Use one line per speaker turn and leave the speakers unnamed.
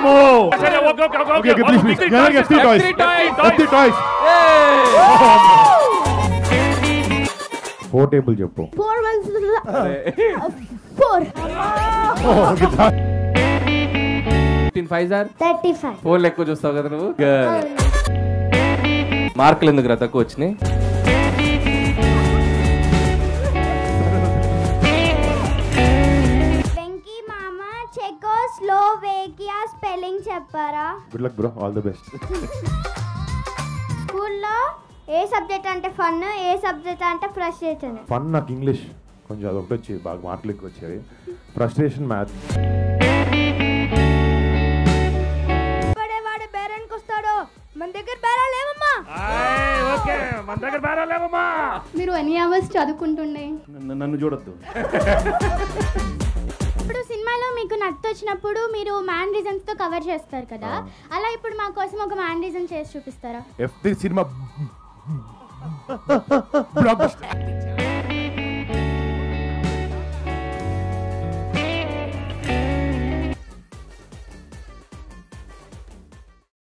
అమ్మో
సరే okay okay okay
okay okay please please జనరల్ ఎఫ్టీ టాయ్స్ ఎఫ్టీ టాయ్స్ ఫోర్ టేబుల్ చెప్పు
four ones four
fifteen five sir
thirty five
ఫోన్లు ఎక్కువ చూస్తావు కదా నువ్వు మార్కులు ఎందుకు రా తక్కువ వచ్చినాయి
వెంకీ మామ చెకోస్లోవేకియా స్పెల్లింగ్ చెప్పారా
good luck bro all the best
స్కూల్లో ఏ సబ్జెక్ట్ అంటే ఫన్ ఏ సబ్జెక్ట్ అంటే ఫ్రస్ట్రేషన్
ఫన్ నాకు ఇంగ్లీష్ కొంచెం అదొకటి వచ్చేది బాగా మార్కులు ఎక్కువ వచ్చేవి ఫ్రస్ట్రేషన్ మ్యాథ్
వాడు బేరానికి వస్తాడు మన దగ్గర బేరా లేవమ్మా
ఓకే మన దగ్గర బేరా లేవమ్మా
మీరు ఎన్ని అవర్స్ చదువుకుంటుండే
నన్ను చూడొద్దు
ఇప్పుడు సినిమాలో మీకు నత్తి వచ్చినప్పుడు మీరు మ్యాన్ రీజన్స్ తో కవర్ చేస్తారు కదా అలా ఇప్పుడు మా కోసం ఒక మ్యాన్ రీజన్ చేసి చూపిస్తారా
ఎఫ్టీ సినిమా బ్లాక్ బస్టర్